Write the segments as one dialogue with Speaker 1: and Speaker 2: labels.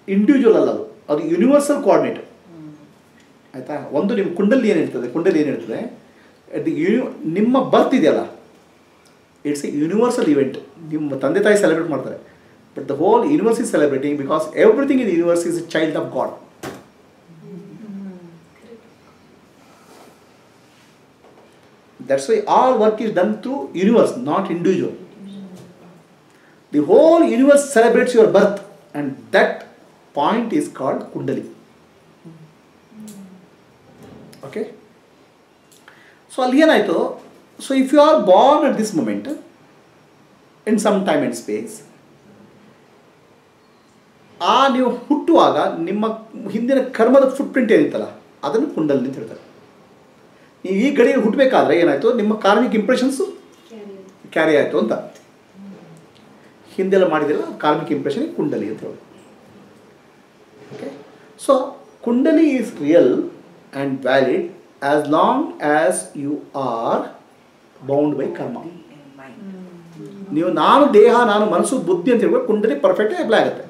Speaker 1: Individual ಅಲ್ಲ ಅದು ಅದು ಯೂನಿವರ್ಸಲ್ ಕೋಆರ್ಡಿನೇಟ್ ಆಯಿತಾ ಒಂದು ನಿಮ್ಮ ಕುಂಡಲಿ ಏನು ಹೇಳ್ತದೆ ಕುಂಡಲಿ ಏನು ಹೇಳ್ತದೆ ಅದು ಯು ನಿಮ್ಮ ಬರ್ತ್ ಇದೆಯಲ್ಲ ಇಟ್ಸ್ ಎ ಯೂನಿವರ್ಸಲ್ ಇವೆಂಟ್ ನಿಮ್ಮ ತಂದೆ ತಾಯಿ ಸೆಲೆಬ್ರೇಟ್ ಮಾಡ್ತಾರೆ but the whole universe is celebrating because everything in universe is a child of God That's why all work is done through universe, not individual. The whole universe celebrates your birth, and that point is called Kundali. Okay? So ಅಲ್ಲಿ ಏನಾಯಿತು so if you are born at this moment in some time and space ಆ ನೀವು ಹುಟ್ಟುವಾಗ ನಿಮ್ಮ ಹಿಂದಿನ ಕರ್ಮದ foot print ಏನಿತ್ತಲ್ಲ ಅದನ್ನು ಕುಂಡಲಿ ಅಂತ ಹೇಳ್ತಾರೆ ನೀವು ಈ ಗಡಿಯಲ್ಲಿ ಹುಟ್ಟಬೇಕಾದ್ರೆ ಏನಾಯಿತು ನಿಮ್ಮ ಕಾರ್ಮಿಕ್ ಇಂಪ್ರೆಷನ್ಸು ಕ್ಯಾರಿ ಆಯಿತು ಅಂತ ಹಿಂದೆಲ್ಲ ಮಾಡಿದಿಲ್ಲ ಕಾರ್ಮಿಕ್ ಇಂಪ್ರೆಷನ್ ಕುಂಡಲಿ ಅಂತ ಹೇಳಿ okay so Kundali is real and valid as long as you are bound by karma ನೀವು ನಾನು ದೇಹ ನಾನು ಮನಸ್ಸು ಬುದ್ಧಿ ಅಂತ ಹೇಳ್ಬೇಕು ಕುಂಡಲಿ ಪರ್ಫೆಕ್ಟ್ ಅಪ್ಲೈ ಆಗುತ್ತೆ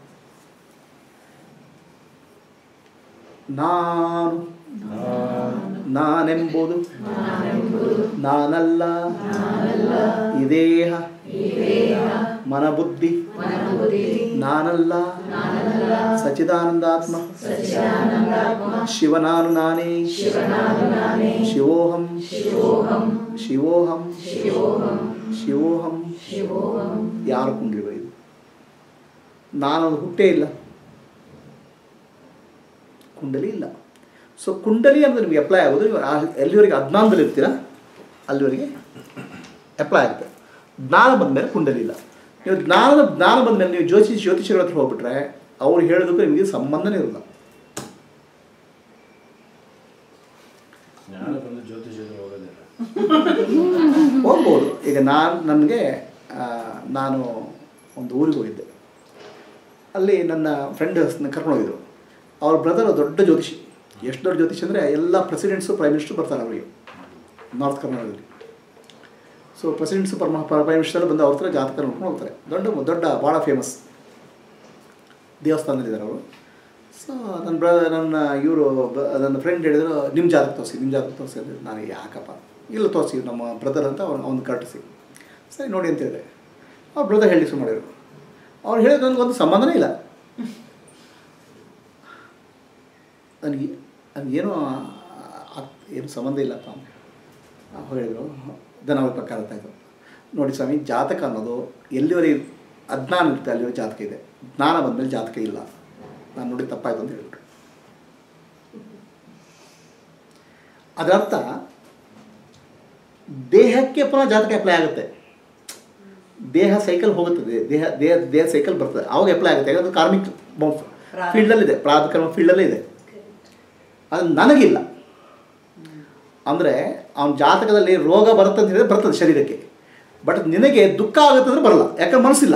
Speaker 1: ನಾನು ನಾನೆಂಬುದು ನಾನಲ್ಲ ಈ ದೇಹ ಮನಬುದ್ಧಿ ನಾನಲ್ಲ ಸಚಿದಾನಂದಾತ್ಮ ಶಿವನಾನು ನಾನೇ ಶಿವೋಹಂ ಶಿವೋಹಂ ಶಿವೋಹಂ ಯಾರು ಕುಂಡಿರುವ ಇದು ನಾನದು ಹುಟ್ಟೇ ಇಲ್ಲ ಕುಂಡಲಿ ಇಲ್ಲ ಸೊ ಕುಂಡಲಿ ಅನ್ನೋದು ನಿಮಗೆ ಅಪ್ಲೈ ಆಗೋದು ನೀವು ಆ- ಎಲ್ಲಿವರೆಗೆ ಅಜ್ಞಾನದಲ್ಲಿ ಇರ್ತೀರಾ ಅಲ್ಲಿವರೆಗೆ ಅಪ್ಲೈ ಆಗುತ್ತೆ ಜ್ಞಾನ ಬಂದಮೇಲೆ ಕುಂಡಲಿ ಇಲ್ಲ ನೀವು ಜ್ಞಾನದ ಜ್ಞಾನ ಬಂದಮೇಲೆ ನೀವು ಜ್ಯೋತಿಷಿ ಜ್ಯೋತಿಷಿಗಳ ಹತ್ರ ಹೋಗ್ಬಿಟ್ರೆ ಅವ್ರು ಹೇಳೋದಕ್ಕೂ ನಿಮಗೆ ಸಂಬಂಧನೇ ಇರಲ್ಲ
Speaker 2: ಜ್ಞಾನ ಬಂದು ಜ್ಯೋತಿಷರು ಹೋಗೋದಿಲ್ಲ
Speaker 1: ಹೋಗ್ಬೋದು ಈಗ ನಾನು ನನಗೆ ನಾನು ಒಂದು ಊರಿಗೆ ಹೋಗಿದ್ದೆ ಅಲ್ಲಿ ನನ್ನ ಫ್ರೆಂಡ್ ಕರ್ಕೊಂಡು ಹೋಗಿದ್ರು ಅವ್ರ ಬ್ರದರ್ ದೊಡ್ಡ ಜ್ಯೋತಿಷಿ ಎಷ್ಟು ದೊಡ್ಡ ಜ್ಯೋತಿಷಿ ಅಂದರೆ ಎಲ್ಲ ಪ್ರೆಸಿಡೆಂಟ್ಸು ಪ್ರೈಮ್ ಮಿನಿಸ್ಟರ್ ಬರ್ತಾರೆ ಅವರಿಗೆ ನಾರ್ತ್ ಕರ್ನಾಟಕದಲ್ಲಿ ಸೊ ಪ್ರೆಸಿಡೆಂಟ್ಸು ಪರಮ ಪ್ರೈಮ್ ಮಿನಿಸ್ಟರ್ ಬಂದು ಅವ್ರ ಹತ್ರ ಜಾತಕ ನೋಡ್ಕೊಂಡು ಹೋಗ್ತಾರೆ ದೊಡ್ಡ ದೊಡ್ಡ ಭಾಳ ಫೇಮಸ್ ದೇವಸ್ಥಾನದಲ್ಲಿದ್ದಾರೆ ಅವರು ಸೊ ನನ್ನ ಬ್ರ ನನ್ನ ಇವರು ನನ್ನ ಫ್ರೆಂಡ್ ಹೇಳಿದ್ರು ನಿಮ್ಮ ಜಾತಕ ತೋರಿಸಿ ನಿಮ್ಮ ಜಾತಕ ತೋರಿಸಿ ಅಂದರೆ ನಾನು ಯಾಕಪ್ಪ ಇಲ್ಲ ತೋರಿಸಿ ನಮ್ಮ ಬ್ರದರ್ ಅಂತ ಅವ್ನು ಅವ್ನು ಕರೆಸಿ ಸರಿ ನೋಡಿ ಅಂತ ಹೇಳಿದೆ ಅವ್ರ ಬ್ರದರ್ ಹೇಳಿ ಶುರು ಮಾಡಿದ್ರು ಅವ್ರು ಹೇಳಿದ್ರು ನನಗೊಂದು ಸಂಬಂಧನೇ ಇಲ್ಲ ನನಗೆ ನನಗೇನು ಏನು ಸಂಬಂಧ ಇಲ್ಲಪ್ಪ ಅಂತ ಅವ್ರು ಹೇಳಿದರು ದನ ಅವ್ರ ಪ್ರಕಾರ ಆಯಿತು ನೋಡಿ ಸ್ವಾಮಿ ಜಾತಕ ಅನ್ನೋದು ಎಲ್ಲಿವರೆಗೆ ಅಜ್ಞಾನ ಇರುತ್ತೆ ಅಲ್ಲಿವರೆಗೆ ಜಾತಕ ಇದೆ ಜ್ಞಾನ ಬಂದಮೇಲೆ ಜಾತಕ ಇಲ್ಲ ನಾನು ನೋಡಿ ತಪ್ಪಾಯ್ತು ಅಂತ ಹೇಳ್ಬಿಟ್ರು ಅದರ ಅರ್ಥ ದೇಹಕ್ಕೆ ಪುನಃ ಜಾತಕ ಅಪ್ಲೈ ಆಗುತ್ತೆ ದೇಹ ಸೈಕಲ್ ಹೋಗುತ್ತದೆ ದೇಹ ದೇಹ ದೇಹ ಸೈಕಲ್ ಬರ್ತದೆ ಆವಾಗ ಅಪ್ಲೈ ಆಗುತ್ತೆ ಯಾಕಂದ್ರೆ ಕಾರ್ಮಿಕ್ ಫೀಲ್ಡಲ್ಲಿದೆ ಪ್ರಾಧಿಕರಣ ಫೀಲ್ಡಲ್ಲೇ ಇದೆ ಅದು ನನಗಿಲ್ಲ ಅಂದರೆ ಅವನ ಜಾತಕದಲ್ಲಿ ರೋಗ ಬರುತ್ತೆ ಅಂತ ಹೇಳಿದ್ರೆ ಬರ್ತದೆ ಶರೀರಕ್ಕೆ ಬಟ್ ನಿನಗೆ ದುಃಖ ಆಗುತ್ತೆ ಅಂದ್ರೆ ಬರಲ್ಲ ಯಾಕಂದ್ರೆ ಮನಸ್ಸಿಲ್ಲ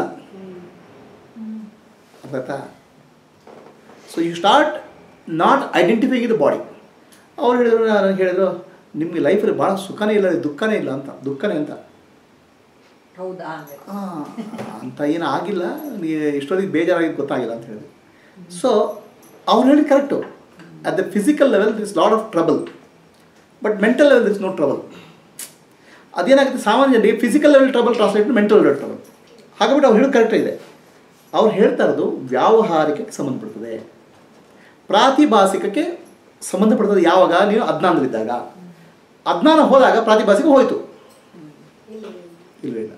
Speaker 1: ಅರ್ಥ ಆಯ್ತಾ so you start not identifying the body ಅವ್ರು ಹೇಳಿದ್ರು ನನಗೆ ಹೇಳಿದ್ರು ನಿಮಗೆ ಲೈಫಲ್ಲಿ ಭಾಳ ಸುಖನೇ ಇಲ್ಲ ದುಃಖನೇ ಇಲ್ಲ ಅಂತ ದುಃಖನೇ ಅಂತ
Speaker 3: ಹೌದಾ ಅಂದ್ರೆ
Speaker 1: ಆ, ಅಂತ ಏನು ಆಗಿಲ್ಲ ನೀ ಇಷ್ಟೊತ್ತಿಗೆ ಬೇಜಾರಾಗಿದ್ದು ಗೊತ್ತಾಗಿಲ್ಲ ಅಂತ ಹೇಳಿದ್ರು ಸೊ ಅವ್ರು ಹೇಳಿದ correct at the physical level this lot of trouble but mental level this no trouble ಅದೇನಾಗುತ್ತೆ ಸಾಮಾನ್ಯ ಜನರಿಗೆ physical level trouble translate mental level trouble ಹಾಗಾಗ್ಬಿಟ್ಟು ಅವ್ರು ಹೇಳೋದು ಕರೆಕ್ಟ್ ಇದೆ ಅವ್ರು ಹೇಳ್ತಾ ಇರೋದು ವ್ಯಾವಹಾರಿಕಕ್ಕೆ ಸಂಬಂಧಪಡ್ತದೆ ಪ್ರಾತಿಭಾಸಿಕಕ್ಕೆ ಸಂಬಂಧಪಡ್ತದೆ ಯಾವಾಗ ನೀವು ಅಜ್ಞಾನದಲ್ಲಿದ್ದಾಗ ಅಜ್ಞಾನ ಹೋದಾಗ ಪ್ರಾತಿಭಾಸಿಕ ಹೋಯಿತು ಇಲ್ವೇ ಇಲ್ಲ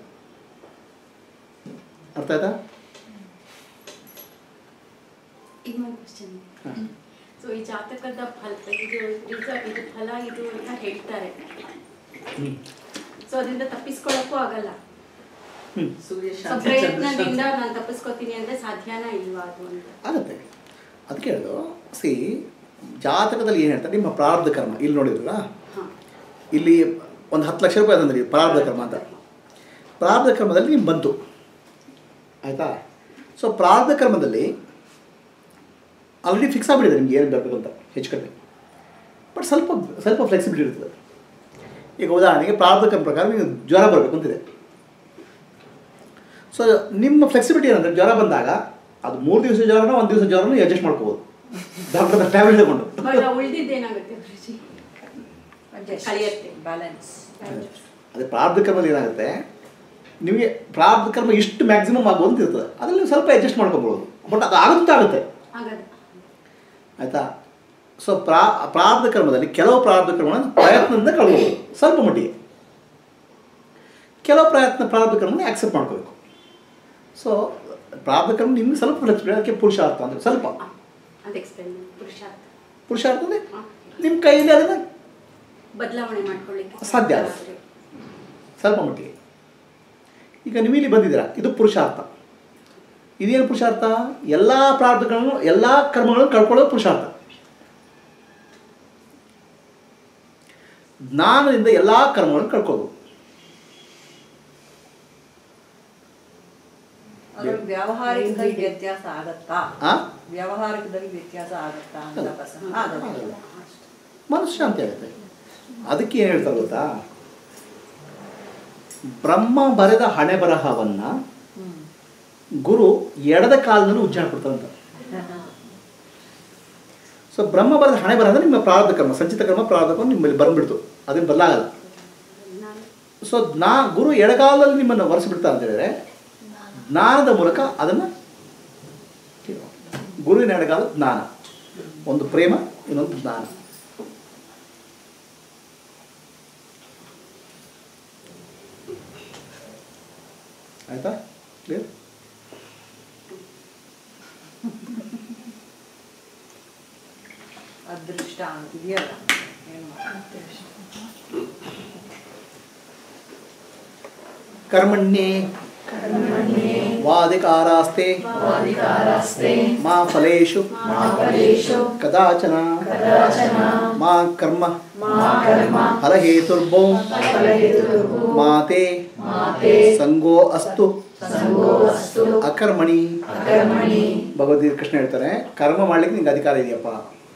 Speaker 1: ಅರ್ಥ ಆಯ್ತಾ
Speaker 4: ಇನ್ನೊಂದು ಕ್ವಶನ್
Speaker 1: ಹಾ.
Speaker 4: ಸೊ ಈ ಜಾತಕದ ಫಲ ಇದು ರಿಸಲ್ಟ್ ಇದು ಫಲ ಇದು ಅಂತ ಹೇಳ್ತಾರೆ ಸೊ ಅದರಿಂದ ತಪ್ಪಿಸ್ಕೊಳಕ್ಕೂ ಆಗಲ್ಲ
Speaker 3: ಸೂರ್ಯ
Speaker 4: ಸೊ
Speaker 3: ಶಾಂತಿ
Speaker 4: ಪ್ರಯತ್ನದಿಂದ ನಾನು ತಪ್ಪಿಸ್ಕೊತೀನಿ ಅಂದ್ರೆ ಸಾಧ್ಯನಾ ಇಲ್ವಾ ಅದು ಅಂತ
Speaker 1: ಆಗುತ್ತೆ ಅದಕ್ಕೆ ಹೇಳೋದು ಸಿ ಜಾತಕದಲ್ಲಿ ಏನು ಹೇಳ್ತಾರೆ ನಿಮ್ಮ ಪ್ರಾರಬ್ಧ ಕರ್ಮ ಇಲ್ಲಿ ನೋಡಿದ್ರಲ್ಲ
Speaker 4: ಹಾ
Speaker 1: ಇಲ್ಲಿ ಒಂದು ಹತ್ತು ಲಕ್ಷ ರೂಪಾಯಿ ತಂದ್ರಿ ಪ್ರಾರಬ್ಧ ಕರ್ಮ ಅಂತ ಪ್ರಾರಬ್ಧ ಕರ್ಮದಲ್ಲಿ ನಿಮ್ಗೆ ಬಂತು ಆಯಿತಾ ಸೊ ಪ್ರಾರಬ್ಧ ಕರ್ಮದಲ್ಲಿ ಆಲ್ರೆಡಿ ಫಿಕ್ಸ್ ಆಗಿಬಿಟ್ಟಿದೆ ನಿಮ್ಗೆ ಏನು ಬರಬೇಕು ಅಂತ ಹೆಚ್ಚು ಕಡಿಮೆ ಬಟ್ ಸ್ವಲ್ಪ ಸ್ವಲ್ಪ ಫ್ಲೆಕ್ಸಿಬಿಲಿಟಿ ಇರ್ತದೆ ಈಗ ಉದಾಹರಣೆಗೆ ಪ್ರಾರಬ್ಧ ಕರ್ಮ ಪ್ರಕಾರ ನಿಮಗೆ ಜ್ವರ ಬರಬೇಕು ಅಂತಿದೆ ಸೊ ನಿಮ್ಮ ಫ್ಲೆಕ್ಸಿಬಿಲಿಟಿ ಏನಂದರೆ ಜ್ವರ ಬಂದಾಗ ಅದು ಮೂರು ದಿವಸ ಜ್ವರನ ಒಂದು ದಿವಸ ಜ್ವರನ ಅಡ್ಜಸ್ಟ್ ಮಾಡ್ಕೋಬೋದು ಡಾಕ್ಟರ್ ಟ್ಯಾಬ್ಲೆಟ್ ತಗೊಂಡು
Speaker 4: ಇವಾಗ ಉಳ್ದಿದ್ದೇನಾಗುತ್ತೆ ಗುರುಜಿ ಕಳಿಯುತ್ತೆ.
Speaker 3: ಬ್ಯಾಲೆನ್ಸ್
Speaker 1: ಅದೇ ಪ್ರಾರಬ್ಧ ಕರ್ಮದಲ್ಲಿ ಏನಾಗುತ್ತೆ ನಿಮಗೆ ಪ್ರಾರಬ್ಧ ಕರ್ಮ ಇಷ್ಟು ಮ್ಯಾಕ್ಸಿಮಮ್ ಆಗ್ಬೋದು ಅಂತ ಇರ್ತದೆ ಅದರಲ್ಲಿ ನೀವು ಸ್ವಲ್ಪ ಅಡ್ಜಸ್ಟ್ ಮಾಡ್ಕೊಬೋದು ಬಟ್ ಅದು ಆಗುತ್ತೆ ಆಗುತ್ತೆ
Speaker 4: ಆಗದ
Speaker 1: ಆಯಿತಾ ಸೊ ಪ್ರಾ ಪ್ರಾರಬ್ಧ ಕರ್ಮದಲ್ಲಿ ಕೆಲವು ಪ್ರಾರಬ್ಧ ಕರ್ಮಗಳನ್ನು ಪ್ರಯತ್ನದಿಂದ ಕಳ್ಕೊಬೋದು ಸ್ವಲ್ಪ ಮಟ್ಟಿಗೆ ಕೆಲವು ಪ್ರಯತ್ನ ಪ್ರಾರಬ್ಧ ಕರ್ಮನ ಆಕ್ಸೆಪ್ಟ್ ಮಾಡ್ಕೋಬೇಕು ಸೊ ಪ್ರಾರಬ್ಧ ಕರ್ಮ ನಿಮ್ಗೆ ಸ್ವಲ್ಪ ಫ್ಲೆಕ್ಸಿಬಿಲಿಟಿ ಅದಕ್ಕೆ ಪುರುಷಾರ್ಥ ಅಂದರೆ ಸ್ವಲ್ಪ
Speaker 4: ಅದು ಎಕ್ಸ್ಪ್ಲೇನ್ ಪುರುಷಾರ್ಥ
Speaker 1: ಪುರುಷಾರ್ಥ ಅಂದರೆ ನಿಮ್ಮ ಕೈಯಲ್ಲಿ ಅದನ್ನು
Speaker 4: ಬದಲಾವಣೆ ಮಾಡ್ಕೊಳ್ಳಿಕ್ಕೆ
Speaker 1: ಸಾಧ್ಯ ಆಗುತ್ತೆ. ಸ್ವಲ್ಪ ಮಟ್ಟಿಗೆ ಈಗ ನೀವು ಇಲ್ಲಿ ಬಂದಿದ್ದೀರಾ ಇದು ಪುರುಷಾರ್ಥ ಇದೇನು ಪುರುಷಾರ್ಥ ಎಲ್ಲ ಪ್ರಾರ್ಥಗಳನ್ನು ಎಲ್ಲ ಕರ್ಮಗಳನ್ನು ಕಳ್ಕೊಳ್ಳೋದು ಪುರುಷಾರ್ಥ ಜ್ಞಾನದಿಂದ ಎಲ್ಲ ಕರ್ಮಗಳನ್ನು ಕಳ್ಕೊಳ್ಳೋದು
Speaker 3: ಅದ್ರಲ್ಲಿ ವ್ಯಾವಹಾರಿಕದಲ್ಲಿ ವ್ಯತ್ಯಾಸ ಆಗತ್ತಾ
Speaker 1: ಆ
Speaker 3: ವ್ಯಾವಹಾರಿಕದಲ್ಲಿ ವ್ಯತ್ಯಾಸ ಆಗತ್ತಾ ಅಂತ ಪ್ರಶ್ನೆ. ಆಗಲ್ಲ.
Speaker 1: ಮನಸ್ಸು ಶಾಂತಿ ಆಗುತ್ತೆ ಅದಕ್ಕೆ ಏನು ಹೇಳ್ತಾರೆ ಗೊತ್ತಾ ಬ್ರಹ್ಮ ಬರೆದ ಹಣೆ ಬರಹವನ್ನು
Speaker 3: ಹ್ಮ್.
Speaker 1: ಗುರು ಎಡದ ಕಾಲಿನಲ್ಲಿ ಉಜ್ಜಾಣ ಕೊಡ್ತಾರಂತ ಸೊ ಬ್ರಹ್ಮ ಬರೆದ ಹಣೆ ಬರಹ ನಿಮ್ಮ ಪ್ರಾರಬ್ಧ ಕರ್ಮ ಸಂಚಿತ ಕರ್ಮ ಪ್ರಾರಬ್ಧ ಕರ್ಮ ನಿಮ್ಮಲ್ಲಿ ಬಂದ್ಬಿಡ್ತು ಅದೇನು ಬದಲಾಗಲ್ಲ ಸೊ ನಾ ಗುರು ಎಡಗಾಲದಲ್ಲಿ ನಿಮ್ಮನ್ನು ಒರೆಸಿಬಿಡ್ತಾ ಅಂತ ಹೇಳಿದ್ರೆ ಜ್ಞಾನದ ಮೂಲಕ ಅದನ್ನು ಗುರುವಿನ ಎಡಗಾಲ ಜ್ಞಾನ ಒಂದು ಪ್ರೇಮ ಇನ್ನೊಂದು ಜ್ಞಾನ ಆಯ್ತಾ ಕ್ಲಿಯರ್
Speaker 3: ಅದೃಷ್ಟ ಅಂತಿದೆಯಲ್ಲ ಏನು ಮಾಡೋದು?
Speaker 1: ಕರ್ಮಣ್ಯೇ ವಾದಿಕಾರಾಸ್ತೆ ಮಾ ಫಲೇಶು ಕದಾಚನ ಮಾ ಕರ್ಮ ಫಲಹೇತುರ್ಭೋ ಮಾತೆ ಸಂಗೋ ಅಸ್ತು ಅಕರ್ಮಣಿ ಭಗವದ್ಗೀತೆ ಕೃಷ್ಣ ಹೇಳ್ತಾರೆ ಕರ್ಮ ಮಾಡ್ಲಿಕ್ಕೆ ನಿಂಗೆ ಅಧಿಕಾರ ಇದೆಯಪ್ಪ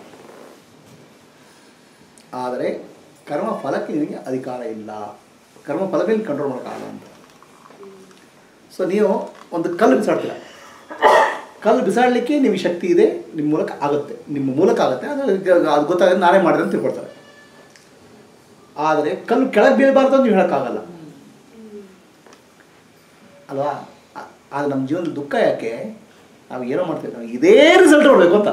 Speaker 1: ಆದರೆ ಕರ್ಮ ಫಲಕ್ಕೆ ನಿನಗೆ ಅಧಿಕಾರ ಇಲ್ಲ ಕರ್ಮ ಫಲ ಮೇಲೆ ಕಂಟ್ರೋಲ್ ಮಾಡೋಕ್ಕಾಗಲ್ಲ ಅಂತ ಸೊ ನೀವು ಒಂದು ಕಲ್ಲು ಬಿಸಾಡ್ತೀರ ಕಲ್ಲು ಬಿಸಾಡಲಿಕ್ಕೆ ನಿಮಗೆ ಶಕ್ತಿ ಇದೆ ನಿಮ್ಮ ಮೂಲಕ ಆಗುತ್ತೆ ನಿಮ್ಮ ಮೂಲಕ ಆಗುತ್ತೆ ಅದು ಅದು ಗೊತ್ತಾಗುತ್ತೆ ನಾನೇ ಮಾಡಿದೆ ಅಂತ ತಿಳ್ಕೊಳ್ತಾರೆ ಆದರೆ ಕಲ್ಲು ಕೆಳಗೆ ಬೀಳಬಾರ್ದು ಅಂತ ನೀವು ಹೇಳೋಕ್ಕಾಗಲ್ಲ ಅಲ್ವಾ ಆ- ಆದ್ರೆ ನಮ್ಮ ಜೀವನದ ದುಃಖ ಯಾಕೆ ನಾವು ಏನೋ ಮಾಡ್ತೇವೆ ನಾವು ಇದೇ ರಿಸಲ್ಟ್ ನೋಡ್ಬೇಕು ಅಂತ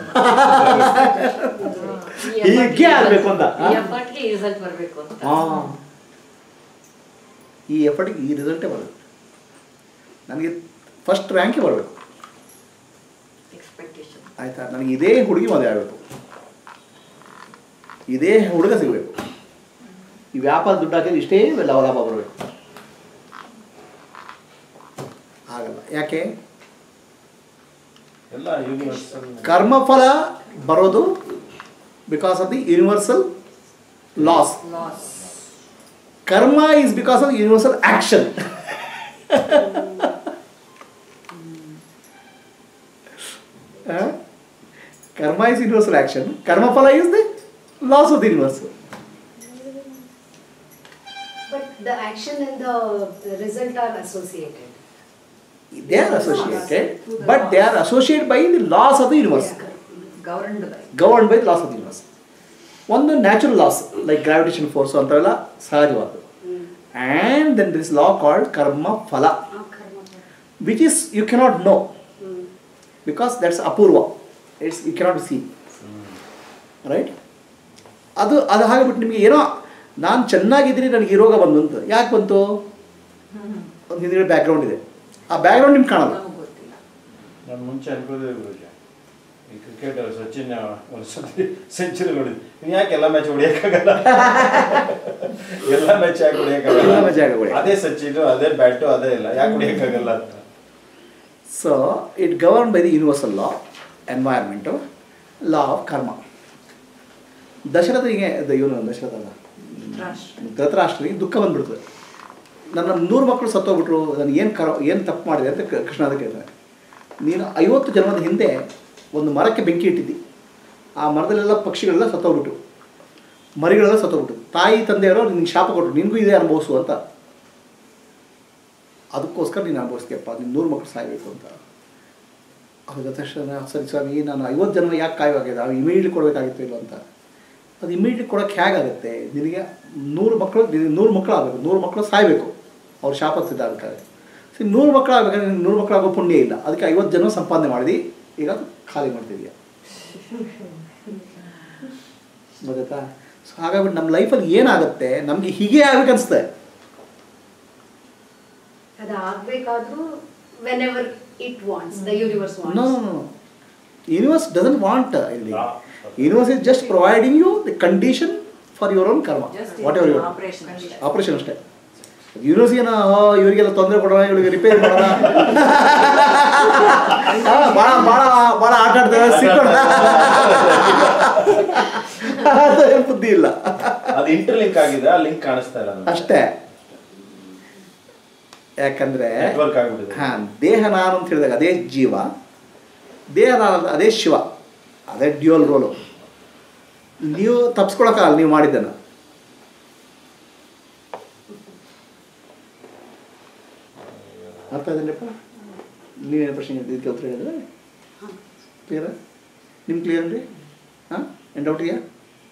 Speaker 1: ಹೀಗೆ ಆಗ್ಬೇಕು ಅಂತ
Speaker 2: ಈ ಎಫರ್ಟ್ಗೆ ರಿಸಲ್ಟ್ ಬರಬೇಕು ಅಂತ
Speaker 1: ಹಾಂ ಈ ಎಫರ್ಟಿಗೆ ಈ ರಿಸಲ್ಟೇ ಬರಬೇಕು ನನಗೆ ಫಸ್ಟ್ ರ್ಯಾಂಕೇ ಬರಬೇಕು
Speaker 2: ಎಕ್ಸ್ಪೆಕ್ಟೇಷನ್
Speaker 1: ಆಯಿತಾ ನನಗೆ ಇದೇ ಹುಡುಗಿ ಮದುವೆ ಆಗಬೇಕು ಇದೇ ಹುಡುಗ ಸಿಗಬೇಕು ಈ ವ್ಯಾಪಾರ ದುಡ್ಡು ಹಾಕಿದ್ರೆ ಇಷ್ಟೇ ಲಾಭ ಲಾಭ ಬರಬೇಕು ಆಗಲ್ಲ ಯಾಕೆ
Speaker 5: ಎಲ್ಲ ಯೂನಿವರ್ಸಲ್
Speaker 1: ಕರ್ಮಫಲ ಬರೋದು because of the universal laws
Speaker 3: Loss.
Speaker 1: Karma is because of universal action karma is universal action karmaphala is the laws of the universe
Speaker 6: But the action and the the result are associated.
Speaker 1: They are associated but they are associate by the laws of the universe
Speaker 3: Governed by.
Speaker 1: Govern by laws of the universe ಒಂದು natural laws like gravitation force ಅಂಥವೆಲ್ಲ ಸಹಜವಾದ್ದು and then this law called ಕರ್ಮ ಫಲ which is you cannot know because that's apurva it's you cannot see right ಅದು ಅದು ಹಾಗೆ ಬಿಟ್ಟು ನಿಮಗೆ ಏನೋ ನಾನು ಚೆನ್ನಾಗಿದ್ದೀನಿ ನನಗೆ ಈ ರೋಗ ಬಂತು ಅಂತ ಯಾಕೆ ಬಂತು ಒಂದು ಹಿಂದಿನ ಬ್ಯಾಕ್ಗ್ರೌಂಡ್ ಇದೆ ಆ ಬ್ಯಾಕ್ಗ್ರೌಂಡ್ ನಿಮ್ಗೆ ಕಾಣಲ್ಲ
Speaker 3: ನಮಗ್ ಗೊತ್ತಿಲ್ಲ
Speaker 5: ನಾನು ಮುಂಚೆ ಅನ್ಕೋದೇ ಗುರುಜಿ ಈ ಕ್ರಿಕೆಟ್ ಸಚಿನ್ ಒಂದು ಸತಿ ಸೆಂಚುರಿ ನೋಡಿದ್ವಿ ನೀವು ಯಾಕೆ ಎಲ್ಲ ಮ್ಯಾಚ್ ಹೊಡಿಯೋಕ್ಕಾಗಲ್ಲ ಎಲ್ಲ ಮ್ಯಾಚ್ ಯಾಕೆ
Speaker 1: ಎಲ್ಲ match ಯಾಕೆ
Speaker 5: ಹೊಡಿಯೋಕ್ಕಾಗಲ್ಲ
Speaker 1: ಹೊಡಿಯಕ್ಕೆ?
Speaker 5: ಅದೇ ಸಚಿನ್ ಅದೇ ಬ್ಯಾಟು ಅದೇ ಇಲ್ಲ ಯಾಕೆ ಹೊಡಿಯೋಕ್ಕಾಗಲ್ಲ ಅಂತ
Speaker 1: so it govern by the universal law environment law of karma ದಶರಥನಿಗೆ ಅದು ಇವನು ದಶರಥ ಅಲ್ಲ
Speaker 3: ರಾಷ್ಟ್ರ.
Speaker 1: ಧೃತರಾಷ್ಟ್ರನಿಗೆ ದುಃಖ ಬಂದ್ಬಿಡ್ತದೆ ನನ್ನ ನೂರು ಮಕ್ಕಳು ಸತ್ತೋಗ್ಬಿಟ್ರು ನಾನು ಏನು ಕರ ಏನು ತಪ್ಪು ಮಾಡಿದೆ ಅಂತ ಕ- ಕೃಷ್ಣ ಅದಕ್ಕೆ ಹೇಳ್ತಾನೆ ನೀನು ಐವತ್ತು ಜನ್ಮದ ಹಿಂದೆ ಒಂದು ಮರಕ್ಕೆ ಬೆಂಕಿ ಇಟ್ಟಿದ್ದಿ ಆ ಮರದಲ್ಲೆಲ್ಲ ಪಕ್ಷಿಗಳೆಲ್ಲ ಸತ್ತೋಗ್ಬಿಟ್ಟು ಮರಿಗಳೆಲ್ಲ ಸತ್ತೋಗ್ಬಿಟ್ಟು ತಾಯಿ ತಂದೆಯವರು ನಿನ್ಗೆ ಶಾಪ ಕೊಟ್ಟರು ನಿನಗೂ ಇದೇ ಅನುಭವಿಸು ಅಂತ ಅದಕ್ಕೋಸ್ಕರ ನೀನು ಅನುಭವಿಸ್ತೀಯಪ್ಪ ನೀನು ನೂರು ಮಕ್ಕಳು ಸಾಯಬೇಕು ಅಂತ ಅವಾಗ ತಕ್ಷಣ ಸರಿ ಸ್ವಾಮಿ ನಾನು ಐವತ್ತು ಜನ್ಮ ಯಾಕೆ ಕಾಯುವಾಗಿದೆ ಅವು ಇಮಿಡಿಯೇಟ್ಲಿ ಕೊಡಬೇಕಾಗಿತ್ತು ಇಲ್ಲ ಅಂತ ಅದು ಇಮಿಡಿಯೇಟ್ಲಿ ಕೊಡೋಕ್ಕೆ ಹೇಗಾಗುತ್ತೆ ನಿನಗೆ ನೂರು ಮಕ್ಕಳು ನಿನಗೆ ನೂರು ಮಕ್ಕಳು ಆಗಬೇಕು ನೂರು ಮಕ್ಕಳು ಸಾಯಬೇಕು ಅವ್ರು ಶಾಪತ್ತಿದ್ದ ಅದಕ್ಕಾಗಿ ಸರಿ ನೂರು ಮಕ್ಕಳು ಆಗ್ಬೇಕಾದ್ರೆ ನಿನಗೆ ನೂರು ಮಕ್ಕಳು ಆಗೋ ಪುಣ್ಯ ಇಲ್ಲ ಅದಕ್ಕೆ ಐವತ್ತು ಜನ ಸಂಪಾದನೆ ಮಾಡಿದಿ ಈಗ ಅದು ಖಾಲಿ ಮಾಡ್ತಿದ್ಯಾ ಗೊತ್ತಾಯ್ತಾ ಸೊ ಹಾಗಾಗಿ ನಮ್ಮ ಲೈಫಲ್ಲಿ ಏನಾಗುತ್ತೆ ನಮಗೆ ಹೀಗೆ ಆಗ್ಬೇಕು ಅನಿಸುತ್ತೆ
Speaker 6: ಅದು ಆಗ್ಬೇಕಾದ್ರೂ whenever it wants the universe
Speaker 1: No,
Speaker 6: wants
Speaker 1: no, no. Universe doesn't want uh, ಇಲ್ಲಿ
Speaker 5: Ah, okay.
Speaker 1: Universe is just providing you the condition for your own karma.
Speaker 3: Just
Speaker 1: Whatever you
Speaker 3: operation ಅಷ್ಟೇ
Speaker 1: operation ಅಷ್ಟೇ universe ಏನೋ ಇವರಿಗೆಲ್ಲ ತೊಂದರೆ ಕೊಡೋಣ ಇವರಿಗೆ repair ಮಾಡೋಣ ಆ, ಭಾಳ ಭಾಳ ಭಾಳ ಆಟ ಆಡ್ತಾರೆ ಸಿಕ್ಕೋಣ ಅದು ಏನ್ ಬುದ್ಧಿ ಇಲ್ಲ
Speaker 5: ಅದು ಇಂಟರ್ಲಿಂಕ್ ಆಗಿದೆ ಆ ಲಿಂಕ್ ಕಾಣಿಸ್ತಾ ಇಲ್ಲ ನಮ್ಗೆ.
Speaker 1: ಅಷ್ಟೇ ಯಾಕಂದ್ರೆ
Speaker 5: Network ಆಗ್ಬಿಟ್ಟಿದೆ.
Speaker 1: ಹಾ ದೇಹ ನಾನು ಅಂತ ಹೇಳಿದಾಗ ಅದೇ ಜೀವ ದೇಹ ನಾನು ಅಂತ ಅದೇ ಶಿವ ಅದೇ ಡ್ಯೂಯಲ್ ರೋಲು ನೀವು ತಪ್ಸ್ಕೊಳಕ್ಕಾಗಲ್ಲ ನೀವು ಮಾಡಿದ್ದನ್ನ ಅರ್ಥ ಆಯ್ತೇನಪ್ಪ ನೀವೇನು ಪ್ರಶ್ನೆ ಇದಕ್ಕೆ ಉತ್ತರ ಹೇಳಿದ್ರೆ ಕ್ಲಿಯರ ನಿಮ್ಗೆ ಕ್ಲಿಯರ್ ರೀ ಹಾಂ ಏನು ಡೌಟ್ ಇದೆಯಾ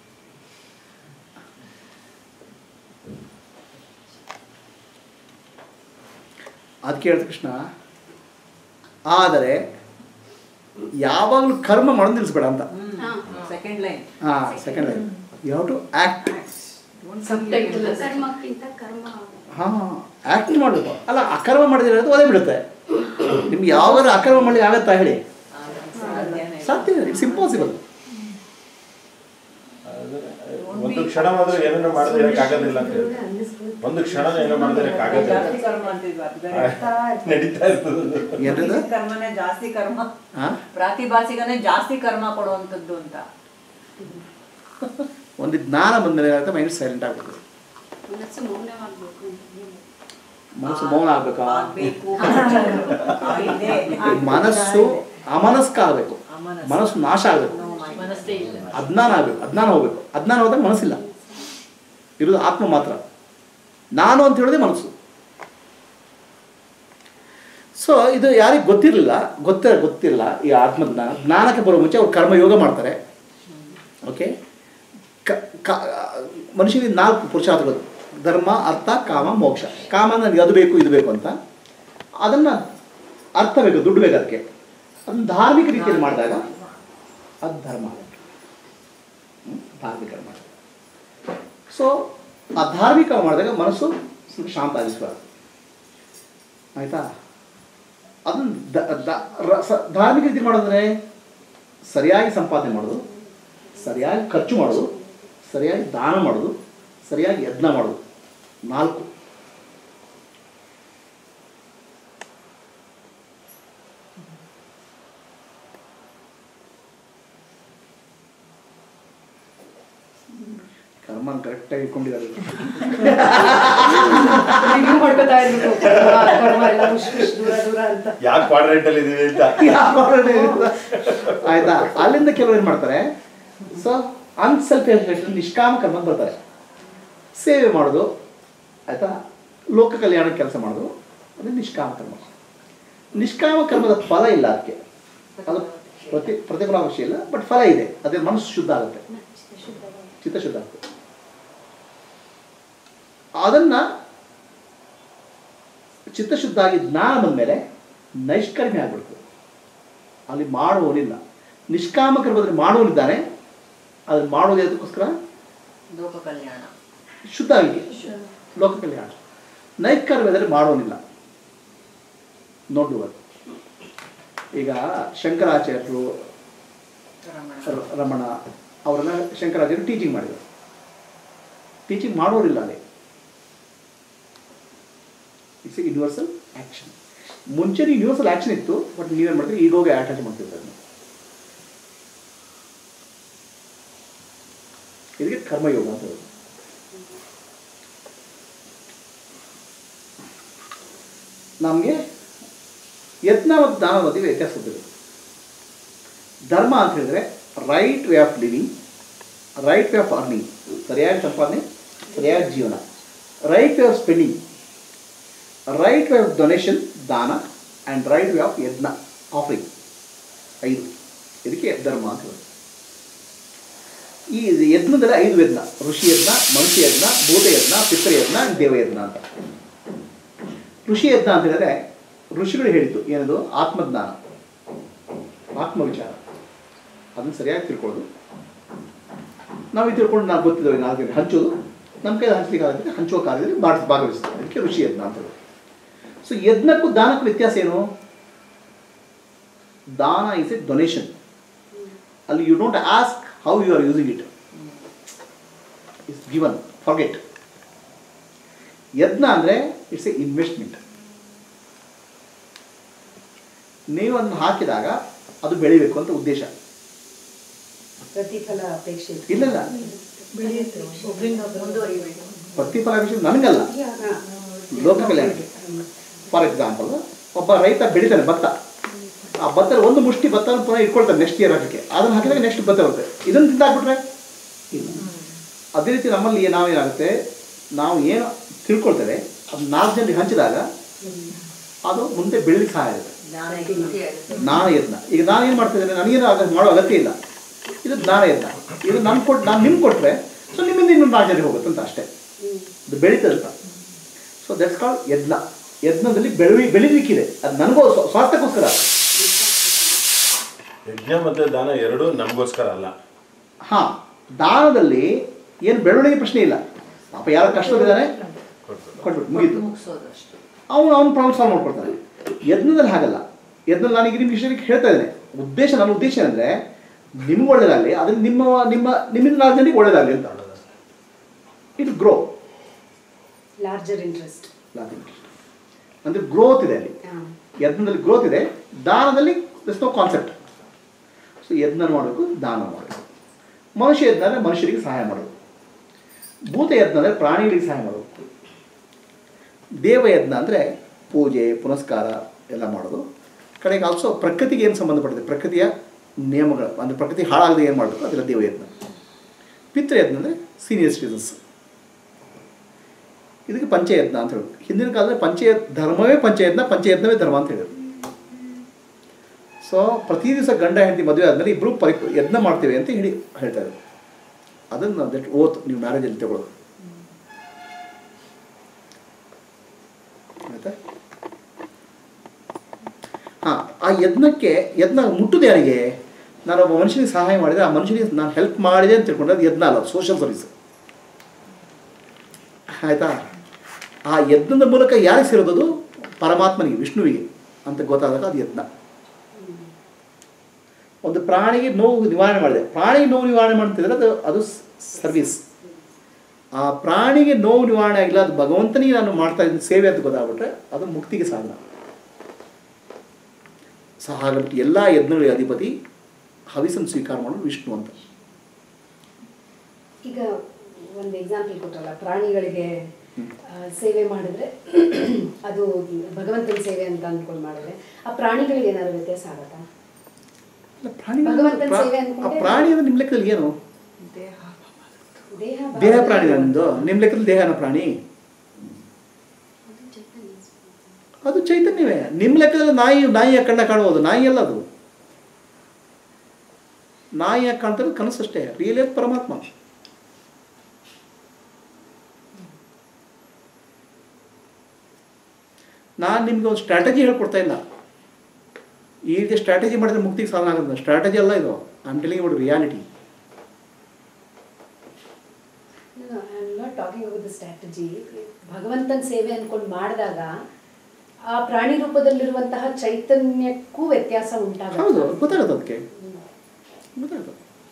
Speaker 1: ಅದಕ್ಕೆ ಹೇಳ್ತ ಕೃಷ್ಣ ಆದರೆ ಯಾವಾಗಲೂ ಕರ್ಮ ಮಾಡೋದು ನಿಲ್ಲಿಸ್ಬೇಡ ಅಂತ
Speaker 3: ಸೆಕೆಂಡ್ ಲೈನ್
Speaker 1: ಹಾಂ second line you have to act
Speaker 4: ಕರ್ಮಕ್ಕಿಂತ ಕರ್ಮ
Speaker 1: ಹಾಂ ಆ್ಯಕ್ಟ್ ಮಾಡಬೇಕು ಅಲ್ಲ ಅಕರ್ಮ ಮಾಡಿದ್ರೆ ಓದೇ ಬಿಡುತ್ತೆ ನಿಮ್ಗೆ ಯಾವಾಗಾದ್ರೂ ಅಕರ್ಮ ಮಾಡಿ ಆಗತ್ತಾ ಹೇಳಿ ಸಾಧ್ಯ ಇಟ್ಸ್ ಇಂಪಾಸಿಬಲ್
Speaker 5: ಒಂದು ಕ್ಷಣ ಮಾತ್ರ ಏನೇನೋ ಮಾಡದೇ ಇರಕ್ಕೆ ಆಗೋದಿಲ್ಲ ಅಂತ ಹೇಳಿ. ಒಂದು ಕ್ಷಣ ಏನೋ ಮಾಡದೇ ಇರಕ್ಕೆ ಆಗೋದಿಲ್ಲ
Speaker 3: ಜಾಸ್ತಿ ಕರ್ಮ ಅಂತಿದ್ವಿ ಅದು ಬೇರೆ ಇರ್ತಾ ಇರ್ತದೆ.
Speaker 5: ನಡೀತಾ ಇರ್ತದೆ
Speaker 1: ಏನಿದೆ
Speaker 3: ಪ್ರಾತಿಭಾಸಿಕ ಕರ್ಮನೇ ಜಾಸ್ತಿ ಕರ್ಮ
Speaker 1: ಹಾಂ
Speaker 3: ಪ್ರಾತಿಭಾಸಿಕನೇ ಜಾಸ್ತಿ ಕರ್ಮ ಕೊಡುವಂಥದ್ದು ಅಂತ
Speaker 1: ಒಂದು ಜ್ಞಾನ ಬಂದಮೇಲೆ ಏನಾಗುತ್ತೆ ಮೈಂಡ್ ಸೈಲೆಂಟ್ ಆಗ್ಬಿಡ್ತದೆ
Speaker 4: ಮನಸ್ಸು ಮೌನವಾಗಬೇಕು
Speaker 1: ಮನಸ್ಸು ಮೌನ ಆಗ್ಬೇಕಾ
Speaker 3: ಆಗ್ಬೇಕು ಆಗಿದೆ.
Speaker 1: ಮನಸ್ಸು ಅಮನಸ್ಕ ಆಗಬೇಕು
Speaker 3: ಅಮನಸ್ಕ.
Speaker 1: ಮನಸ್ಸು ನಾಶ ಆಗಬೇಕು
Speaker 2: ಮನಸ್ಸೇ ಇಲ್ಲ
Speaker 1: ಅಜ್ಞಾನ ಆಗಬೇಕು ಅಜ್ಞಾನ ಹೋಗ್ಬೇಕು ಅಜ್ಞಾನ ಹೋದಾಗ ಮನಸ್ಸಿಲ್ಲ ಇರೋದು ಆತ್ಮ ಮಾತ್ರ ನಾನು ಅಂತ ಹೇಳಿದ್ರೆ ಮನಸ್ಸು ಸೊ ಇದು ಯಾರಿಗೆ ಗೊತ್ತಿರಲಿಲ್ಲ ಗೊತ್ತ ಗೊತ್ತಿಲ್ಲ ಈ ಆತ್ಮಜ್ಞಾನ ಜ್ಞಾನಕ್ಕೆ ಬರೋ ಮುಂಚೆ ಅವ್ರು ಕರ್ಮಯೋಗ ಮಾಡ್ತಾರೆ ಓಕೆ ಕ ಕ ಮನುಷ್ಯನಿಗೆ ನಾಲ್ಕು ಪುರುಷಾರ್ಥಗಳು ಧರ್ಮ ಅರ್ಥ ಕಾಮ ಮೋಕ್ಷ ಕಾಮ ನನಗೆ ಅದು ಬೇಕು ಇದು ಬೇಕು ಅಂತ ಅದನ್ನು ಅರ್ಥ ಬೇಕು ದುಡ್ಡು ಬೇಕು ಅದಕ್ಕೆ ಅದನ್ನು ಧಾರ್ಮಿಕ ರೀತಿಯಲ್ಲಿ ಮಾಡಿದಾಗ ಅದು ಧರ್ಮ ಹ್ಮ್? ಧಾರ್ಮಿಕ ಮಾಡಿ ಸೊ ಆ ಧಾರ್ಮಿಕ ಮಾಡಿದಾಗ ಮನಸ್ಸು ಸ್ವಲ್ಪ ಶಾಂತ ಆಗಿಸ್ಬಾರ್ದು ಆಯಿತಾ ಅದನ್ನು ದ ದ- ರ- ಸ- ಧಾರ್ಮಿಕ ರೀತಿ ಮಾಡೋದಂದ್ರೆ ಸರಿಯಾಗಿ ಸಂಪಾದನೆ ಮಾಡೋದು ಸರಿಯಾಗಿ ಖರ್ಚು ಮಾಡೋದು ಸರಿಯಾಗಿ ದಾನ ಮಾಡೋದು ಸರಿಯಾಗಿ ಯಜ್ಞ ಮಾಡೋದು ನಾಲ್ಕು ಕರ್ಮ ಕರೆಕ್ಟಾಗಿ ಇಟ್ಕೊಂಡಿದ್ದಾರೆ
Speaker 6: ರಿವ್ಯೂ ಮಾಡ್ಕೊತಾ ಇರ್ಬೇಕು ಕರ್ಮ, ಕರ್ಮ ಎಲ್ಲ ಹುಷ್ ಹುಷ್ ದೂರ ದೂರ ಅಂತ
Speaker 5: ಯಾಕೆ ಕ್ವಾಡ್ರೆಂಟ್ ಅಲ್ಲಿ ಇದೀವಿ ಅಂತ
Speaker 1: ಆಯ್ತಾ ಅಲ್ಲಿಂದ ಕೆಲವರು ಏನು ಮಾಡ್ತಾರೆ ಸೊ ಅನ್ಸೆಲ್ಫ್ ನಿಷ್ಕಾಮ ಕರ್ಮ ಬರ್ತಾರೆ ಸೇವೆ ಮಾಡೋದು ಆಯ್ತಾ ಲೋಕ ಕಲ್ಯಾಣಕ್ಕೆ ಕೆಲಸ ಮಾಡೋದು ಅದು ನಿಷ್ಕಾಮ ಕರ್ಮ ನಿಷ್ಕಾಮ ಕರ್ಮದ ಫಲ ಇಲ್ಲ ಅದಕ್ಕೆ ಅದು ಪ್ರತಿ ಪ್ರತಿಫಲಾವಶ್ಯ ಇಲ್ಲ ಬಟ್ ಫಲ ಇದೆ ಅದೇ ಮನಸ್ಸು ಶುದ್ಧ ಆಗುತ್ತೆ ಚಿತ್ತ ಶುದ್ಧ ಆಗುತ್ತೆ ಅದನ್ನ ಚಿತ್ತಶುದ್ಧ ಆಗಿ ಜ್ಞಾನ ಬಂದಮೇಲೆ ನೈಷ್ಕರ್ಮ್ಯ ಆಗ್ಬಿಡ್ತದೆ ಅಲ್ಲಿ ಮಾಡುವವನಿಲ್ಲ ನಿಷ್ಕಾಮ ಕರ್ಮದಲ್ಲಿ ಮಾಡುವನಿದ್ದಾನೆ ಅದನ್ನು ಮಾಡೋದು ಅದಕ್ಕೋಸ್ಕರ
Speaker 3: ಲೋಕ ಕಲ್ಯಾಣ
Speaker 1: ಶುದ್ಧ ಆಗಿ ಲೋಕ ಕಲ್ಯಾಣ ನೈಷ್ಕರ್ಮ್ಯದಲ್ಲಿ ಮಾಡೋನಿಲ್ಲ ನೋಡುವರು ಈಗ ಶಂಕರಾಚಾರ್ಯರು
Speaker 3: ರಮಣ
Speaker 1: ರ- ರಮಣ ಅವರೆಲ್ಲ ಶಂಕರಾಚಾರ್ಯರು ಟೀಚಿಂಗ್ ಮಾಡಿದರು ಟೀಚಿಂಗ್ ಮಾಡೋರಿಲ್ಲ ಅಲ್ಲಿ ಇಟ್ಸ್ ಯೂನಿವರ್ಸಲ್ ಆ್ಯಕ್ಷನ್ ಮುಂಚೆ ಯೂನಿವರ್ಸಲ್ ಆ್ಯಕ್ಷನ್ ಇತ್ತು ಬಟ್ ನೀವೇನು ಮಾಡಿದ್ರೆ ಈಗ ಹೋಗಿ ಅಟ್ಯಾಚ್ ಮಾಡ್ತಿರ್ತಾರೆ ನೀವು ಇದಕ್ಕೆ ಕರ್ಮಯೋಗ ಅಂತ ಹೇಳೋದು ನಮಗೆ ಯತ್ನ ಮತ್ತು ದಾನ ಮಧ್ಯೆ ವ್ಯತ್ಯಾಸ ಗೊತ್ತಿದೆ ಧರ್ಮ ಅಂತ ಹೇಳಿದ್ರೆ right way of living right way of earning ಸರಿಯಾದ ಸಂಪಾದನೆ ಸರಿಯಾದ ಜೀವನ right way of spending right way of donation ದಾನ and right way of yajna offering ಐದು ಇದಕ್ಕೆ ಧರ್ಮ ಅಂತ ಹೇಳೋದು ಈ ಯಜ್ಞದಲ್ಲಿ ಐದು ಯಜ್ಞ ಋಷಿ ಯಜ್ಞ ಮನುಷ್ಯ ಯಜ್ಞ ಭೂತ ಯಜ್ಞ ಪಿತೃ ಯಜ್ಞ ದೇವಯಜ್ಞ ಅಂತ ಋಷಿ ಯಜ್ಞ ಅಂತ ಹೇಳಿದ್ರೆ ಋಷಿಗಳು ಹೇಳಿದ್ದು ಏನದು ಆತ್ಮಜ್ಞಾನ ಆತ್ಮವಿಚಾರ ಅದನ್ನು ಸರಿಯಾಗಿ ತಿಳ್ಕೊಳ್ಳೋದು ನಾವು ಇದು ತಿಳ್ಕೊಂಡು ನಾವು ಗೊತ್ತಿದ್ದೇವೆ ನಾಲ್ಕು ಜನ ಹಂಚೋದು ನಮ್ಮ ಕೈ ಹಂಚಲಿಕ್ಕೆ ಆಗುತ್ತೆ ಹಂಚುವ ಕಾರ್ಯದಲ್ಲಿ ಭಾಗ ಭಾಗವಹಿಸ್ತಾರೆ ಅದಕ್ಕೆ ಋಷಿ ಯಜ್ಞ ಅಂತ ಹೇಳೋದು ಸೊ ಯಜ್ಞಕ್ಕೂ ದಾನಕ್ಕೂ ವ್ಯತ್ಯಾಸ ಏನು ದಾನ ಇಸ್ ಎ ಡೊನೇಷನ್ ಅಲ್ಲಿ you don't ask how you are using it is given forget ಯಜ್ಞ ಅಂದರೆ ಇಟ್ಸ್ ಎ ಇನ್ವೆಸ್ಟ್ಮೆಂಟ್ ನೀವು ಅದನ್ನು ಹಾಕಿದಾಗ ಅದು ಬೆಳಿಬೇಕು ಅಂತ ಉದ್ದೇಶ
Speaker 6: ಪ್ರತಿಫಲ ಅಪೇಕ್ಷೆ ಇದೆ.
Speaker 1: ಇಲ್ಲ ಇಲ್ಲ
Speaker 4: ಮುಂದುವರಿಬೇಕು
Speaker 1: ಪ್ರತಿಫಲ ವಿಷಯ ನನಗಲ್ಲ
Speaker 6: ಹಾ.
Speaker 1: ಲೋಕ ಕಲ್ಯಾಣ ಫಾರ್ ಎಕ್ಸಾಂಪಲ್ ಒಬ್ಬ ರೈತ ಬೆಳಿತಾನೆ ಭತ್ತ ಆ ಭತ್ತ ಒಂದು ಮುಷ್ಟಿ ಭತ್ತ ಪುನಃ ಇಟ್ಕೊಳ್ತಾನೆ ನೆಕ್ಸ್ಟ್ ಇಯರ್ ಹಾಕಕ್ಕೆ ಅದನ್ನು ಹಾಕಿದಾಗ ನೆಕ್ಸ್ಟ್ ಭತ್ತ ಬರುತ್ತೆ ಇದನ್ನು ತಿಂದಾಕ್ಬಿಟ್ರೆ ಇಲ್ಲ ಅದೇ ರೀತಿ ನಮ್ಮಲ್ಲಿ ನಾವೇನಾಗುತ್ತೆ ನಾವು ಏನು ತಿಳ್ಕೊಳ್ತೇವೆ ಅದು ನಾಲ್ಕು ಜನರಿಗೆ ಹಂಚಿದಾಗ ಅದು ಮುಂದೆ ಬೆಳಿಲಿಕ್ಕೆ ಸಹಾಯ ಆಗುತ್ತೆ
Speaker 3: ಜ್ಞಾನ
Speaker 1: ನಾನು ಯತ್ನ ಈಗ ನಾನು ಏನು ಮಾಡ್ತಿದ್ದೇನೆ ನನಗೇನು ಆಗ ಮಾಡೋ ಅಗತ್ಯ ಇಲ್ಲ ಇದು ಜ್ಞಾನ ಯತ್ನ ಇದು ನಾನು ಕೊಟ್ಟು ನಾನು ನಿಮ್ಗೆ ಕೊಟ್ಟರೆ ಸೊ ನಿಮ್ಮಿಂದ ಇನ್ನೊಂದು ನಾಲ್ಕು ಜನರಿಗೆ ಹೋಗುತ್ತೆ ಅಂತ ಅಷ್ಟೇ ಇದು ಬೆಳೀತದೆ ಅಂತ ಸೊ ದಟ್ಸ್ ಕಾಲ್ಡ್ ಯಜ್ಞ ಯಜ್ಞದಲ್ಲಿ ಬೆಳವಿ ಬೆಳಿಲಿಕ್ಕಿದೆ ಅದು ನನಗೋ ಸ್ವ- ಸ್ವಾರ್ಥಕ್ಕೋಸ್ಕರ
Speaker 5: ಯಜ್ಞ ಮತ್ತು ದಾನ ಎರಡೂ ನಮಗೋಸ್ಕರ ಅಲ್ಲ
Speaker 1: ಹಾಂ ದಾನದಲ್ಲಿ ಏನು ಬೆಳವಣಿಗೆ ಪ್ರಶ್ನೆ ಇಲ್ಲ ಪಾಪ ಯಾರು ಕಷ್ಟದಿದ್ದಾನೆ
Speaker 5: ಕೊಟ್ಬಿಡು.
Speaker 1: ಕೊಟ್ಬಿಟ್ಟು ಮುಗೀತು
Speaker 3: ಮುಗಿಸೋದು ಅಷ್ಟೇ
Speaker 1: ಅವನು ಅವ್ನು ಪ್ರಾಬ್ಲಮ್ ಸಾಲ್ವ್ ಮಾಡ್ಕೊಡ್ತಾನೆ ಯಜ್ಞದಲ್ಲಿ ಹಾಗಲ್ಲ ಯಜ್ಞದಲ್ಲಿ ನಾನು ಈಗ ನಿಮ್ಗೆ ವಿಷಯಕ್ಕೆ ಹೇಳ್ತಾ ಇದ್ದೇನೆ ಉದ್ದೇಶ ನನ್ನ ಉದ್ದೇಶ ಏನಂದರೆ ನಿಮ್ಗೆ ಒಳ್ಳೇದಾಗಲಿ ಅದರಿಂದ ನಿಮ್ಮ ನಿಮ್ಮ ನಿಮ್ಮಿಂದ ನಾಲ್ಕು ಜನರಿಗೆ ಒಳ್ಳೇದಾಗಲಿ ಅಂತ ಇಟ್ ಗ್ರೋ
Speaker 6: ಲಾರ್ಜರ್ ಇಂಟ್ರೆಸ್ಟ್
Speaker 1: ಅಂದರೆ ಗ್ರೋತ್ ಇದೆ ಅಲ್ಲಿ
Speaker 6: ಹಾಂ
Speaker 1: ಯಜ್ಞದಲ್ಲಿ ಗ್ರೋತ್ ಇದೆ ದಾನದಲ್ಲಿ ದಿಸ್ ನೋ ಕಾನ್ಸೆಪ್ಟ್ ಸೊ ಯಜ್ಞ ಮಾಡಬೇಕು ದಾನ ಮಾಡಬೇಕು ಮನುಷ್ಯ ಯಜ್ಞ ಅಂದರೆ ಮನುಷ್ಯರಿಗೆ ಸಹಾಯ ಮಾಡೋದು ಭೂತ ಯಜ್ಞ ಅಂದರೆ ಪ್ರಾಣಿಗಳಿಗೆ ಸಹಾಯ ಮಾಡೋದು ದೇವಯಜ್ಞ ಅಂದರೆ ಪೂಜೆ ಪುನಸ್ಕಾರ ಎಲ್ಲ ಮಾಡೋದು ಕಡೆಗೆ ಆಲ್ಸೋ ಪ್ರಕೃತಿಗೆ ಏನು ಸಂಬಂಧಪಟ್ಟಿದೆ ಪ್ರಕೃತಿಯ ನಿಯಮಗಳು ಅಂದರೆ ಪ್ರಕೃತಿ ಹಾಳಾಗದೆ ಏನು ಮಾಡಬೇಕು ಅದೆಲ್ಲ ದೇವಯಜ್ಞ ಪಿತೃಯಜ್ಞ ಅಂದರೆ ಸೀನಿಯರ್ ಸಿಟಿಸನ್ಸ್ ಇದಕ್ಕೆ ಪಂಚಯಜ್ಞ ಅಂತ ಹೇಳೋದು ಹಿಂದಿನ ಕಾಲದಲ್ಲಿ ಪಂಚಯ ಧರ್ಮವೇ ಪಂಚಯಜ್ಞ ಪಂಚಯಜ್ಞವೇ ಧರ್ಮ ಅಂತ ಹೇಳೋದು ಸೊ ಪ್ರತಿ ದಿವಸ ಗಂಡ ಹೆಂಡತಿ ಮದುವೆ ಆದಮೇಲೆ ಇಬ್ಬರು ಪರಿ ಯಜ್ಞ ಮಾಡ್ತೇವೆ ಅಂತ ಹೇಳಿ ಹೇಳ್ತಾರೆ ಅದನ್ನು ದಟ್ ಓತ್ ನೀವು ಮ್ಯಾರೇಜಲ್ಲಿ ತಗೊಳ್ಳೋದು ಆಯ್ತಾ ಹಾಂ ಆ ಯಜ್ಞಕ್ಕೆ ಯಜ್ಞ ಮುಟ್ಟುದು ಯಾರಿಗೆ ನಾನು ಒಬ್ಬ ಮನುಷ್ಯನಿಗೆ ಸಹಾಯ ಮಾಡಿದರೆ ಆ ಮನುಷ್ಯನಿಗೆ ನಾನು ಹೆಲ್ಪ್ ಮಾಡಿದೆ ಅಂತ ತಿಳ್ಕೊಂಡ್ರೆ ಅದು ಯಜ್ಞ ಅಲ್ಲ ಸೋಷಿಯಲ್ ಸರ್ವಿಸ್ ಆಯಿತಾ ಆ ಯಜ್ಞದ ಮೂಲಕ ಯಾರಿಗೆ ಸೇರೋದು ಅದು ಪರಮಾತ್ಮನಿಗೆ ವಿಷ್ಣುವಿಗೆ ಅಂತ ಗೊತ್ತಾದಾಗ ಅದು ಯಜ್ಞ ಒಂದು ಪ್ರಾಣಿಗೆ ನೋವು ನಿವಾರಣೆ ಮಾಡಿದೆ ಪ್ರಾಣಿಗೆ ನೋವು ನಿವಾರಣೆ ಮಾಡ್ತಿದ್ರೆ ಅದು ಅದು ಸರ್ವಿಸ್ ಆ ಪ್ರಾಣಿಗೆ ನೋವು ನಿವಾರಣೆ ಆಗಿಲ್ಲ ಅದು ಭಗವಂತನಿಗೆ ನಾನು ಮಾಡ್ತಾ ಇದ್ದೀನಿ ಸೇವೆ ಅಂತ ಗೊತ್ತಾಗ್ಬಿಟ್ರೆ ಅದು ಮುಕ್ತಿಗೆ ಸಾಧನ ಸೊ ಹಾಗಾಗ್ಬಿಟ್ಟು ಎಲ್ಲ ಯಜ್ಞಗಳಿಗೆ ಅಧಿಪತಿ ಹವಿಸನ್ನು ಸ್ವೀಕಾರ ಮಾಡೋದು ವಿಷ್ಣು ಅಂತ
Speaker 6: ಈಗ ಒಂದು ಎಕ್ಸಾಂಪಲ್ ಕೊಟ್ಟಲ್ಲ ಪ್ರಾಣಿಗಳಿಗೆ ಆ, ಸೇವೆ ಮಾಡಿದ್ರೆ ಅದು ಭಗವಂತನ ಸೇವೆ ಅಂತ ಅಂದ್ಕೊಂಡು ಮಾಡಿದ್ರೆ ಆ ಪ್ರಾಣಿಗಳಿಗೆ ಏನಾದ್ರು ವ್ಯತ್ಯಾಸ ಆಗತ್ತಾ
Speaker 1: ಅಲ್ಲ, ಪ್ರಾಣಿ
Speaker 6: ಭಗವಂತನ
Speaker 1: ಪ್ರಾ-
Speaker 6: ಸೇವೆ
Speaker 1: ಆ
Speaker 6: ಅನ್ಕೊಂಡೆ-
Speaker 1: ಪ್ರಾಣಿ ಅಂದ್ರೆ ನಿಮ್ಮ ಲೆಕ್ಕದಲ್ಲಿ ಏನು
Speaker 6: ದೇಹ
Speaker 1: ದೇಹ ಪ್ರಾಣಿ ನಿಮ್ಮದು ನಿಮ್ಮ ಲೆಕ್ಕದಲ್ಲಿ ದೇಹನ ಪ್ರಾಣಿ ಅದು ಚೈತನ್ಯವೇ ನಿಮ್ಮ ಲೆಕ್ಕದಲ್ಲಿ ನಾಯಿ ನಾಯಿಯ ಕಣ್ಣ ಕಾಣಬಹುದು ನಾಯಿ ಅಲ್ಲ ಅದು ನಾಯಿಯಾಗಿ ಕಾಣ್ತಾರೆ ಕನಸು ಅಷ್ಟೇ ರಿಯಲ್ ಎತ್ ಪರಮಾತ್ಮ ನಾನು ನಿಮ್ಗೆ ಒಂದು ಸ್ಟ್ರಾಟಜಿ ಹೇಳ್ಕೊಡ್ತಾ ಇಲ್ಲ ಈ ರೀತಿ ಸ್ಟ್ರಾಟಜಿ ಮಾಡಿದ್ರೆ ಮುಕ್ತಿಗೆ ಸಾಧನ ಆಗುತ್ತೆ ಸ್ಟ್ರಾಟಜಿ ಅಲ್ಲ ಇದು I'm telling about reality
Speaker 6: I am not talking about the strategy ಭಗವಂತನ ಸೇವೆ ಅನ್ಕೊಂಡು ಮಾಡಿದಾಗ ಆ ಪ್ರಾಣಿ ರೂಪದಲ್ಲಿರುವಂತಹ ಚೈತನ್ಯಕ್ಕೂ ವ್ಯತ್ಯಾಸ
Speaker 1: ಹೌದು
Speaker 6: ಉಂಟಾಗುತ್ತೆ
Speaker 1: ಗೊತ್ತಾಗುತ್ತೆ ಅದಕ್ಕೆ ಗೊತ್ತಾಗುತ್ತೆ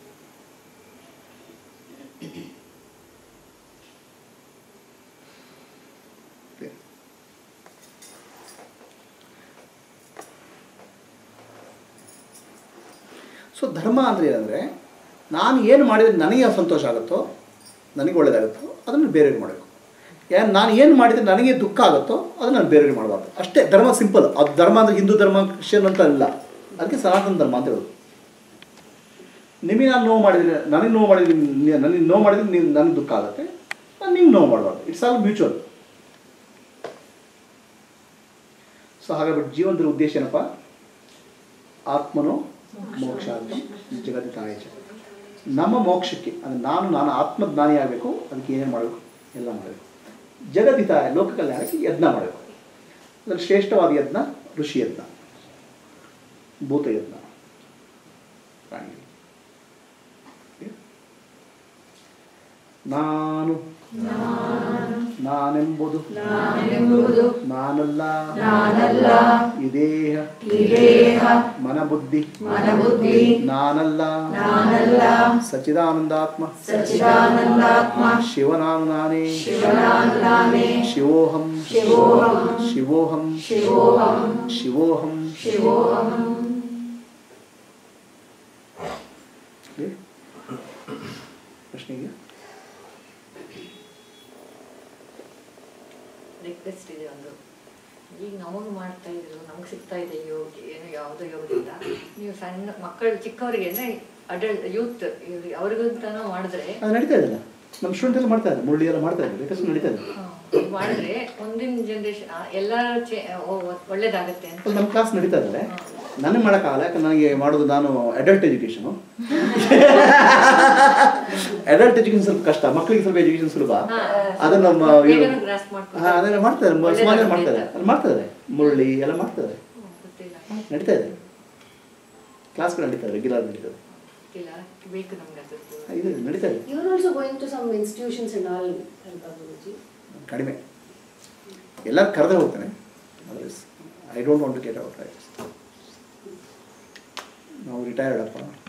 Speaker 1: ಸೊ ಧರ್ಮ ಅಂದರೆ ಏನಂದರೆ ನಾನು ಏನು ಮಾಡಿದರೆ ನನಗೆ ಸಂತೋಷ ಆಗುತ್ತೋ ನನಗೆ ಒಳ್ಳೆಯದಾಗುತ್ತೋ ಅದನ್ನು ಬೇರೆಯವ್ರಿಗೆ ಮಾಡಬೇಕು ಯಾರು ನಾನು ಏನು ಮಾಡಿದರೆ ನನಗೆ ದುಃಖ ಆಗುತ್ತೋ ಅದನ್ನು ನಾನು ಬೇರೆಯವ್ರಿಗೆ ಮಾಡಬಾರ್ದು ಅಷ್ಟೇ ಧರ್ಮ ಸಿಂಪಲ್ ಅದು ಧರ್ಮ ಅಂದರೆ ಹಿಂದೂ ಧರ್ಮ ಕ್ರಿಶ್ಚಿಯನ್ ಅಂತ ಇಲ್ಲ ಅದಕ್ಕೆ ಸನಾತನ ಧರ್ಮ ಅಂತ ಹೇಳೋದು ನಿಮಗೆ ನಾನು ನೋವು ಮಾಡಿದರೆ ನನಗೆ ನೋವು ಮಾಡಿದ್ರೆ ನೀ- ನನಗೆ ನೋವು ಮಾಡಿದರೆ ನೀವು ನನಗೆ ದುಃಖ ಆಗುತ್ತೆ ನಾನು ನಿಮ್ಗೆ ನೋವು ಮಾಡಬಾರ್ದು ಇಟ್ಸ್ ಆಲ್ ಮ್ಯೂಚುವಲ್ ಸೊ ಹಾಗಾಗ್ಬಿಟ್ಟು ಜೀವನದ ಉದ್ದೇಶ ಏನಪ್ಪ ಆತ್ಮನು ಮೋಕ್ಷ ಜಗತ್ತಿತಾಯ ಚ ನಮ್ಮ ಮೋಕ್ಷಕ್ಕೆ ಅಂದರೆ ನಾನು ನಾನು ಆತ್ಮಜ್ಞಾನಿ ಆಗಬೇಕು ಅದಕ್ಕೆ ಏನೇನು ಮಾಡಬೇಕು ಎಲ್ಲ ಮಾಡಬೇಕು ಜಗದಿತಾಯ ಲೋಕ ಕಲ್ಯಾಣಕ್ಕೆ ಯಜ್ಞ ಮಾಡಬೇಕು ಅದರಲ್ಲಿ ಶ್ರೇಷ್ಠವಾದ ಯಜ್ಞ ಋಷಿ ಯಜ್ಞ ಭೂತ ಯಜ್ಞ ಪ್ರಾಣಿಗಳು ನಾನು ನಾನೆಂಬುದು ನಾನಲ್ಲ
Speaker 3: ನಾನಲ್ಲ
Speaker 1: ಈ ದೇಹ
Speaker 3: ಈ ದೇಹ
Speaker 1: ಮನಬುದ್ಧಿ
Speaker 3: ಮನಬುದ್ಧಿ
Speaker 1: ನಾನಲ್ಲ
Speaker 3: ನಾನಲ್ಲ
Speaker 1: ಸಚಿದಾನಂದಾತ್ಮ
Speaker 3: ಸಚ್ಚಿದಾನಂದಾತ್ಮ
Speaker 1: ಶಿವನಾನು ನಾನೇ
Speaker 3: ಶಿವನಾನು ನಾನೇ
Speaker 1: ಶಿವೋಹಂ
Speaker 3: ಶಿವೋಹಂ
Speaker 1: ಶಿವೋಹಂ
Speaker 3: ಶಿವೋಹಂ
Speaker 1: ಶಿವೋಹಂ
Speaker 3: ಶಿವೋಹಂ
Speaker 1: ಹೇಳಿ. ಪ್ರಶ್ನೆಗೆ
Speaker 2: ರಿಕ್ವೆಸ್ಟ್ ಇದೆ ಒಂದು ಈಗ ನಮಗೆ ಮಾಡ್ತಾ ಇದ್ರು ನಮ್ಗೆ ಸಿಗ್ತಾ ಇದೆ ಯೋಗ ಏನು ಯಾವುದೋ ಯೋಗದಿಂದ ನೀವು ಸಣ್ಣ ಮಕ್ಕಳು ಚಿಕ್ಕವರಿಗೆ ಅಂದ್ರೆ ಅಡಲ್ಟ್ ಯೂತ್ ಅವ್ರಿಗಂತನೂ ಮಾಡಿದ್ರೆ
Speaker 1: ಅದು ನಡೀತಾ ಇದೆಲ್ಲ ನಮ್ಮ ಸ್ಟೂಡೆಂಟ್ ಎಲ್ಲ ಮಾಡ್ತಾ ಇದ್ದಾರೆ ಮುರಳಿ ಎಲ್ಲ ಮಾಡ್ತಾ ಇದ್ದಾರೆ ಲೇಟೆಸ್ಟ್ ನಡೀತಾ ಇದೆ
Speaker 2: ಹಾ, ಮಾಡಿದ್ರೆ ಮುಂದಿನ ಜನರೇಷನ್ ಎಲ್ಲ ಚೇ ಓ- ಒಳ್ಳೇದಾಗತ್ತೆ ಅಂತ
Speaker 1: ಅಲ್ಲಿ ನಮ್ಮ ಕ್ಲಾಸ್ ನಡೀತಾ ಇದ್ದಾರೆ ನನಗೆ ಮಾಡೋಕ್ಕಾಗಲ್ಲ ಯಾಕಂದ್ರೆ ನನಗೆ ಮಾಡೋದು ನಾನು ಅಡಲ್ಟ್ ಎಜುಕೇಷನು ಅಡಲ್ಟ್ ಎಜುಕೇಷನ್ ಸ್ವಲ್ಪ ಕಷ್ಟ ಮಕ್ಕಳಿಗೆ ಸ್ವಲ್ಪ ಎಜುಕೇಷನ್ ಸುಲಭ
Speaker 2: ಹಾ.
Speaker 1: ಅದನ್ನ ನಮ್ಮ
Speaker 2: ಬೇಗನೆ grasp ಮಾಡ್ಕೊತಾರೆ.
Speaker 1: ಹಾಂ ಅದನ್ನ ಮಾಡ್ತಾರೆ ಮ- ಸುಮಾರು ಜನ ಮಾಡ್ತಾರೆ
Speaker 2: ಒಳ್ಳೇದಾಗ್ಲಿ
Speaker 1: ಅಲ್ಲಿ ಮಾಡ್ತಾರೆ ಮುರಳಿ ಎಲ್ಲ ಮಾಡ್ತಾರೆ
Speaker 2: ಹ್ಮ್, ಗೊತ್ತಿಲ್ಲ
Speaker 1: ನಡೀತಾ ಇದೆ ಕ್ಲಾಸ್ಗಳು ನಡೀತಾರೆ ರೆಗ್ಯುಲರ್ ನಡೀತದೆ
Speaker 2: ಗೊತ್ತಿಲ್ಲ ಬೇಕು ನಮ್ಗೆ ಅದದ್ದು
Speaker 1: ಇದು ನಡೀತಾ ಇದೆ
Speaker 6: You're also going to some institutions and all, Guruji.
Speaker 1: ಕಡಿಮೆ ಎಲ್ಲರೂ ಕರೆದೇ ಹೋಗ್ತಾನೆ I don't want to get out ನಾವು ರಿಟೈರ್ಡ್ ಅಪ್ಪ